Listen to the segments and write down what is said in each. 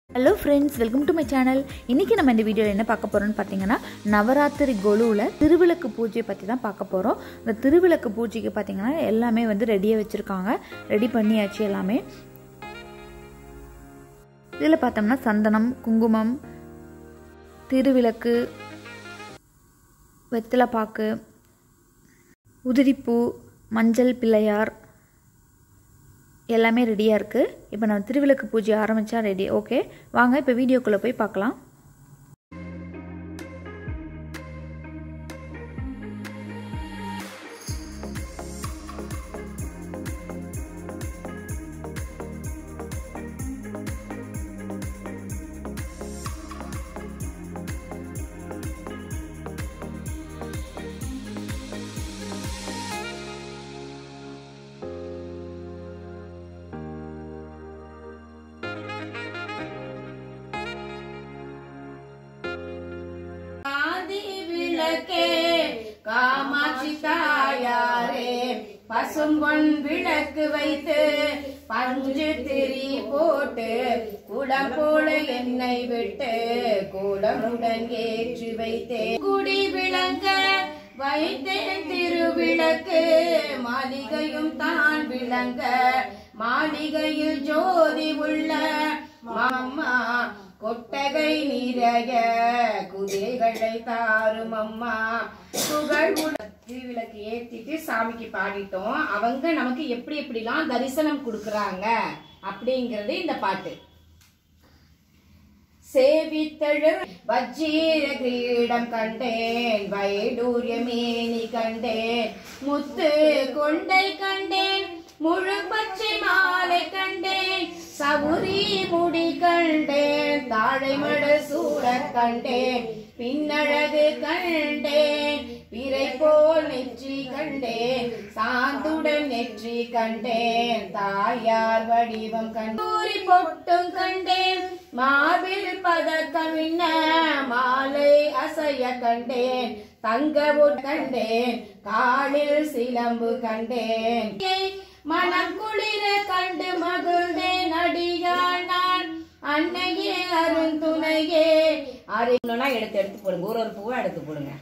Hello friends welcome to my channel இன்றைக்கி நம்ம இந்த வீடியோவில் என்ன பார்க்க போகிறோம்னு பார்த்தீங்கன்னா நவராத்திரி கொலுவில் திருவிளக்கு பூஜையை பற்றி தான் பார்க்க போகிறோம் இந்த திருவிளக்கு பூஜைக்கு பார்த்தீங்கன்னா எல்லாமே வந்து ரெடியாக வச்சுருக்காங்க ரெடி பண்ணியாச்சு எல்லாமே இதில் பார்த்தோம்னா சந்தனம் குங்குமம் திருவிளக்கு வெத்தலைப்பாக்கு உதிரிப்பூ மஞ்சள் பிள்ளையார் எல்லாமே ரெடியாக இருக்குது இப்போ நான் திருவிளக்கு பூஜை ஆரம்பித்தா ரெடி ஓகே வாங்க இப்போ வீடியோக்குள்ளே போய் பார்க்கலாம் ஆதி விளக்கே காமாட்சி தாயாரே பசும்பொன் விளக்கு வைத்து பஞ்சு திரி போட்டு குடம் போல எண்ணெய் விட்டு கூடமுடன் ஏற்றி வைத்தேன் குடி விளங்க வைத்தேன் திருவிளக்கு மாளிகையும் தான் விளங்க மாளிகையில் ஜோதி உள்ள மாமா கொட்டகை நிறைய குதிரைகளை தாரும் அம்மா புகழ் திருவிளக்கு ஏத்திட்டு சாமிக்கு பாடிட்டோம் அவங்க நமக்கு எப்படி எப்படிலாம் தரிசனம் கொடுக்கறாங்க அப்படிங்கறது இந்த பாட்டு சேவித்தழு வஜ்ஜீர கிரீடம் கண்டேன் வைடூரிய மேனி கண்டேன் முத்து கொண்டை கண்டேன் முழு பச்சை மாலை கண்டேன் சவுரி முடி கண்டேன் தாழை மட சூட கண்டேன் பின்னழகு கண்டேன் பிறை போல் நெற்றி கண்டேன் சாந்துடன் நெற்றி கண்டேன் தாயார் வடிவம் கண்டூரி பொட்டும் கண்டேன் மார்பில் பதக்கமின்ன மாலை அசைய கண்டேன் தங்க கண்டேன் காலில் சிலம்பு கண்டேன் மனம் குளிர கண்டு மகிழ்ந்தேன் அடியாள் நான் அன்னையே அருந்துணையே அறிவுனா எடுத்து எடுத்து போடுங்க ஒரு ஒரு பூவா எடுத்து போடுங்க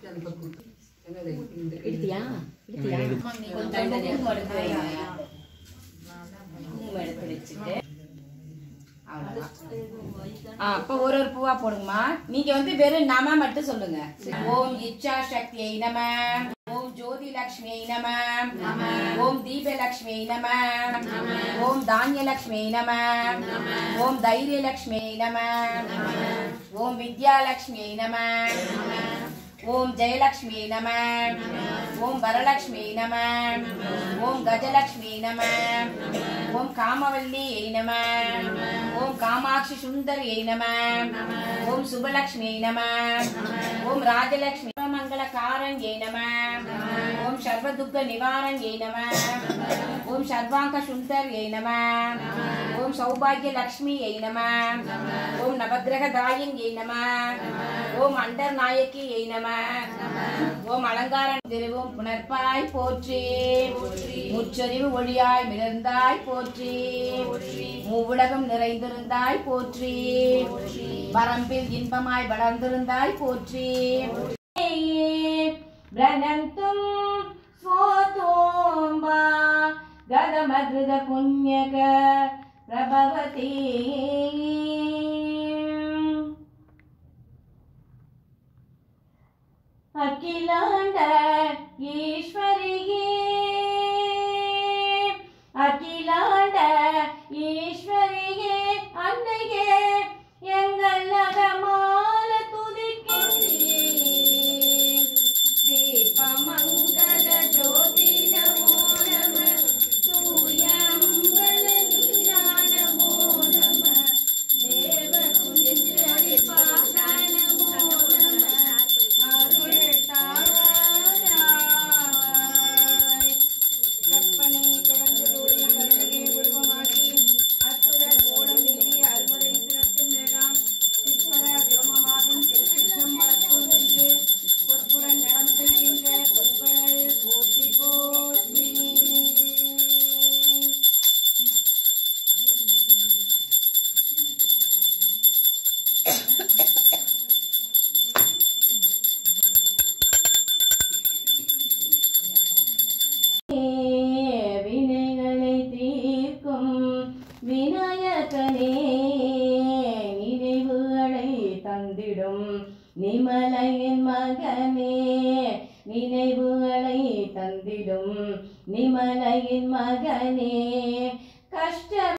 எடுத்தியா எடுத்தியா கொஞ்சம் குங்குமம் எடுத்து வைங்க. குங்குமம் எடுத்து வச்சுட்டு அவ்வளவுதான். ஆ, அப்ப ஒரு ஒரு பூவா போடுங்கம்மா நீங்க வந்து வெறும் நம மட்டும் சொல்லுங்க ஓம் இச்சா சக்தியை நம ஓம் ஜோதி லட்சுமியை நம ஓம் தீபலட்சுமியை நம ஓம் தானிய லட்சுமியை நம ஓம் தைரிய லட்சுமியை நம ஓம் வித்யாலட்சுமியை நம ஓம் ஜெயலட்சுமியை நம ஓம் வரலட்சுமியை நம ஓம் கஜலட்சுமியை நம ஓம் காமவல்லியை நம ஓம் காமாட்சி சுந்தரியை நம ஓம் சுபலட்சுமியை நம ஓம் ராஜலட்சுமி மங்களகாரன் ஏ நம ஓம் சர்வதுக்க நிவாரன் ஏ நம ஓம் சர்வாங்க சுந்தர் ஏ நம ஓம் சௌபாகிய லக்ஷ்மி ஏ நம ஓம் நவகிரக தாயின் ஏ நம ஓம் அண்டர் நாயக்கி ஏ நம ஓம் அலங்காரன் திருவும் புனர்ப்பாய் போற்றி முச்சரிவு ஒளியாய் மிளர்ந்தாய் போற்றி மூவுலகம் நிறைந்திருந்தாய் போற்றி வரம்பில் இன்பமாய் வளர்ந்திருந்தாய் போற்றி பிரணந்தும் ஸ்வோதோம்பா கதமகிருத புண்ணியக பிரபவதி அகிலாண்ட ஈஸ்வரியே அகிலாண்ட ஈஸ்வரியே அன்னையே எங்கள் நகமால துதிக்கிறேன் தீபமங்கல ஜோதி நமோ நம சூரியம்பல நமோ நம தேவ குஞ்சிரி பாத நமோ நம அருள் தார ரட்சகனே நினைவுகளை தந்திடும் நிமலையின் மகனே நினைவுகளை தந்திடும் நிமலையின் மகனே கஷ்ட